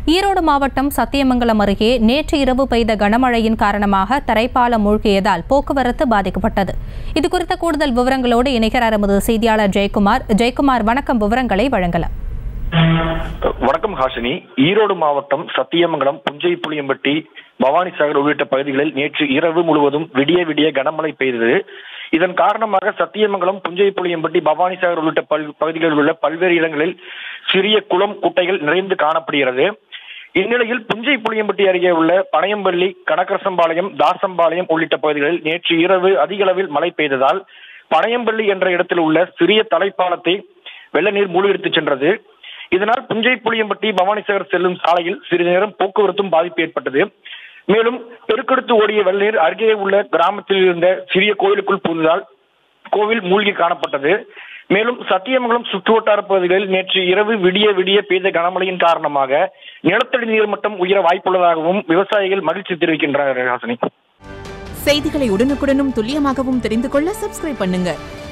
ஈரோடு மாவட்டம் சத்தியமங்கலம் அருகே நேற்று இரவு பெய்த கனமழையின் காரணமாக தரைப்பாலம் மூழ்கியதால் போக்குவரத்து பாதிக்கப்பட்டது இதுகுறித்த கூடுதல் விவரங்களோடு இணைகிறார் எமது செய்தியாளர் ஜெயக்குமார் ஜெயக்குமார் வணக்கம் விவரங்களை வழங்கலாம் வணக்கம் ஹாசினி ஈரோடு மாவட்டம் சத்தியமங்கலம் புஞ்சை புளியம்பட்டி பவானி சாகர் உள்ளிட்ட பகுதிகளில் நேற்று இரவு முழுவதும் விடிய விடிய கனமழை பெய்தது இதன் காரணமாக சத்தியமங்கலம் புஞ்சை புளியம்பட்டி பவானி சாகர் உள்ளிட்ட பல் பகுதிகளில் உள்ள பல்வேறு இடங்களில் சிறிய குளம் குட்டைகள் நிறைந்து காணப்படுகிறது இந்நிலையில் புஞ்சை புளியம்பட்டி அருகே உள்ள பனையம்பள்ளி கனகரசம்பாளையம் தாசம்பாளையம் உள்ளிட்ட பகுதிகளில் நேற்று இரவு அதிக அளவில் மழை பெய்ததால் பனையம்பள்ளி என்ற இடத்தில் உள்ள சிறிய தலைப்பாலத்தை வெள்ள நீர் மூழ்கெடுத்துச் சென்றது இதனால் புஞ்சை புளியம்பட்டி பவானிசாகர் செல்லும் சாலையில் சிறிது நேரம் போக்குவரத்தும் பாதிப்பு ஏற்பட்டது மேலும் பெருக்கெடுத்து ஓடிய வெள்ளநீர் அருகே உள்ள கிராமத்தில் இருந்த சிறிய கோயிலுக்குள் புகுந்ததால் கோவில் மூழ்கி காணப்பட்டது மேலும் சத்தியமங்கலம் சுற்றுவட்டார பகுதிகளில் நேற்று இரவு விடிய விடிய பெய்த கனமழையின் காரணமாக நிலத்தடி நீர் மட்டம் உயர வாய்ப்புள்ளதாகவும் விவசாயிகள் மகிழ்ச்சி தெரிவிக்கின்றனர் ஹாசினி செய்திகளை உடனுக்குடனும் துல்லியமாகவும் தெரிந்து கொள்ள சப்ஸ்கிரைப் பண்ணுங்க